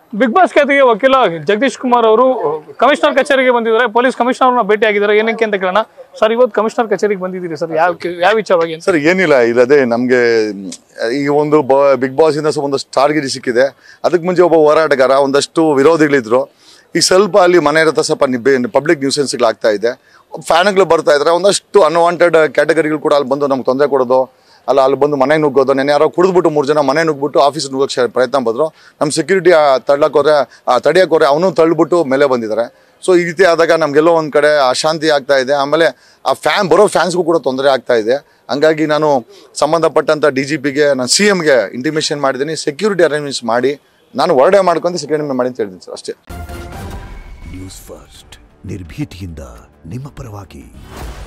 big boss ಖ್ಯಾತಿಗೆ ವಕೀಲ ಜಗದೀಶ್ ಕುಮಾರ್ ಅವರು commissioner ಕಚೇರಿಗೆ ಬಂದಿದ್ದಾರೆ ಪೊಲೀಸ್ ಕಮಿಷನರ್ನ ಭೇಟಿ ಆಗಿದ್ದಾರೆ ಏನಕ್ಕೆ ಅಂತ ಕೇಳೋಣ ಸರ್ ಇವತ್ತು ಕಮಿಷನರ್ ಕಚೇರಿಗೆ ಬಂದಿದ್ದೀರಿ ಸರ್ ಯಾವ ಯಾವ ವಿಚಾರವಾಗಿ ಅಂತ ಸರ್ ಏನಿಲ್ಲ ಇಲ್ಲದೆ ನಮಗೆ ಈ ಒಂದು ಬಿಗ್ ಬಾಸ್ ಇಂದ ಸ್ವಲ್ಪ ಒಂದಷ್ಟು ಟಾರ್ಗೆಟ್ ಸಿಕ್ಕಿದೆ ಅದಕ್ಕೆ ಮುಂಚೆ ಒಬ್ಬ ಹೋರಾಟಗಾರ ಒಂದಷ್ಟು ವಿರೋಧಿಗಳಿದ್ರು ಈಗ ಸ್ವಲ್ಪ ಅಲ್ಲಿ ಮನೆ ಹತ್ರ ಸ್ವಲ್ಪ ಪಬ್ಲಿಕ್ ನ್ಯೂಸೆನ್ಸ್ಗಳಾಗ್ತಾ ಇದೆ ಫ್ಯಾನ್ಗಳು ಬರ್ತಾ ಇದ್ದಾರೆ ಒಂದಷ್ಟು ಅನ್ವಾಂಟೆಡ್ ಕ್ಯಾಟಗರಿಗಳು ಕೂಡ ಅಲ್ಲಿ ಬಂದು ನಮ್ಗೆ ತೊಂದರೆ ಕೊಡೋದು ಅಲ್ಲ ಅಲ್ಲಿ ಬಂದು ಮನೆ ನುಗ್ಗೋದು ನೆನೆ ಯಾರೋ ಕುಡಿದ್ಬಿಟ್ಟು ಮೂರು ಜನ ಮನೆ ನುಗ್ಬಿಟ್ಟು ಆಫೀಸ್ ನುಗ್ಗೋಕ್ಕೆ ಪ್ರಯತ್ನ ಬಂದರು ನಮ್ಮ ಸೆಕ್ಯೂರಿಟಿ ತಳ್ಳಕ್ಕೆ ಹೋದ್ರೆ ತಡೆಯಕ್ಕೆ ಹೋದ್ರೆ ಅವನು ತಳ್ಳಿಬಿಟ್ಟು ಮೇಲೆ ಬಂದಿದ್ದಾರೆ ಸೊ ಈ ರೀತಿ ಆದಾಗ ನಮಗೆಲ್ಲೋ ಒಂದು ಕಡೆ ಅಶಾಂತಿ ಆಗ್ತಾ ಇದೆ ಆಮೇಲೆ ಆ ಫ್ಯಾನ್ ಬರೋ ಫ್ಯಾನ್ಸ್ಗೂ ಕೂಡ ತೊಂದರೆ ಆಗ್ತಾ ಇದೆ ಹಂಗಾಗಿ ನಾನು ಸಂಬಂಧಪಟ್ಟಂಥ ಡಿ ಜಿ ಪಿಗೆ ನಾನು ಸಿ ಎಮ್ಗೆ ಇಂಟಿಮೇಷನ್ ಮಾಡಿದ್ದೀನಿ ಸೆಕ್ಯೂರಿಟಿ ಅರೇಂಜ್ಮೆಂಟ್ಸ್ ಮಾಡಿ ನಾನು ಹೊರಡೆ ಮಾಡ್ಕೊಂಡು ಸೆಕ್ಯೂರಿಟಿ ಮಾಡಿ ಅಂತ ಹೇಳಿದ್ದೀನಿ ಸರ್ ಅಷ್ಟೇ ನ್ಯೂಸ್ ಫಸ್ಟ್ ನಿರ್ಭೀತಿಯಿಂದ ನಿಮ್ಮ ಪರವಾಗಿ